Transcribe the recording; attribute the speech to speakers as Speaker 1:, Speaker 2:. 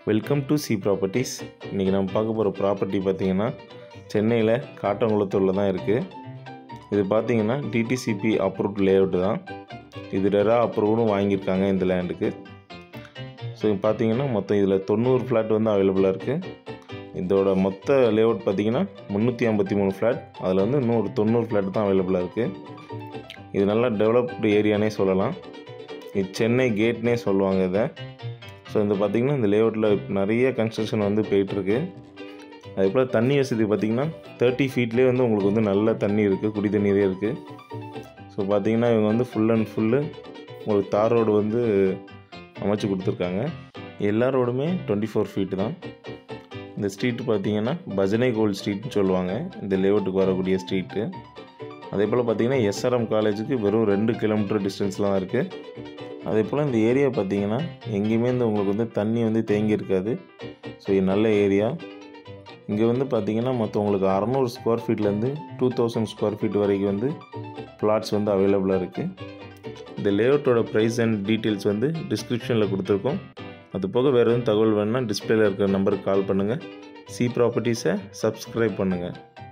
Speaker 1: welcome to C properties இன்றைக்கி நம்ம பார்க்க போகிற ப்ராப்பர்ட்டி பார்த்திங்கன்னா சென்னையில் காட்டங்குளத்தூரில் தான் இருக்குது இது பார்த்திங்கன்னா டிடிசிபி அப்ரூவ்ட் லேஅவுட் தான் இது ரெரா அப்ரூவ்டும் வாங்கியிருக்காங்க இந்த லேண்டுக்கு ஸோ பார்த்தீங்கன்னா மொத்தம் இதில் தொண்ணூறு ஃப்ளாட் வந்து அவைலபிளாக இருக்குது இதோட மொத்த லேஅவுட் பார்த்தீங்கன்னா முந்நூற்றி ஐம்பத்தி மூணு ஃப்ளாட் அதில் வந்து இன்னும் ஒரு தொண்ணூறு ஃப்ளாட் தான் அவைலபிளாக இருக்குது இது நல்லா டெவலப்டு ஏரியானே சொல்லலாம் இது சென்னை கேட்னே சொல்லுவாங்க இதை ஸோ இந்த பார்த்திங்கன்னா இந்த லேஅவுட்டில் நிறைய கன்ஸ்ட்ரக்ஷன் வந்து போயிட்டுருக்கு அதே போல் தண்ணி வசதி பார்த்திங்கன்னா தேர்ட்டி ஃபீட்லேயே வந்து உங்களுக்கு வந்து நல்ல தண்ணி இருக்குது குடி தண்ணீரே இருக்குது ஸோ பார்த்திங்கன்னா இவங்க வந்து ஃபுல் அண்ட் ஃபுல்லு உங்களுக்கு தார் ரோடு வந்து அமைச்சு கொடுத்துருக்காங்க எல்லா ரோடுமே டுவெண்ட்டி ஃபோர் ஃபீட்டு தான் இந்த ஸ்ட்ரீட் பார்த்தீங்கன்னா பஜனை கோல்ட் ஸ்ட்ரீட்னு சொல்லுவாங்க இந்த லேஅவுட்டுக்கு வரக்கூடிய ஸ்ட்ரீட்டு அதே போல் பார்த்தீங்கன்னா எஸ்ஆர்எம் காலேஜுக்கு வெறும் ரெண்டு கிலோமீட்டர் டிஸ்டன்ஸில் தான் இருக்குது அதே போல் இந்த ஏரியா பார்த்தீங்கன்னா எங்கேயுமே இந்த உங்களுக்கு வந்து தண்ணி வந்து தேங்கி இருக்காது ஸோ இது நல்ல ஏரியா இங்கே வந்து பார்த்தீங்கன்னா மொத்தம் உங்களுக்கு அறநூறு ஸ்கொயர் ஃபீட்லேருந்து டூ தௌசண்ட் ஸ்கொயர் ஃபீட் வரைக்கும் வந்து பிளாட்ஸ் வந்து அவைலபிளாக இருக்குது இந்த லேஅவுட்டோட ப்ரைஸ் அண்ட் டீட்டெயில்ஸ் வந்து டிஸ்கிரிப்ஷனில் கொடுத்துருக்கோம் அது போக வேறு எதுவும் தகவல் வேணுன்னா டிஸ்பிளேல இருக்கிற நம்பருக்கு கால் பண்ணுங்கள் சி ப்ராப்பர்ட்டிஸை சப்ஸ்கிரைப் பண்ணுங்கள்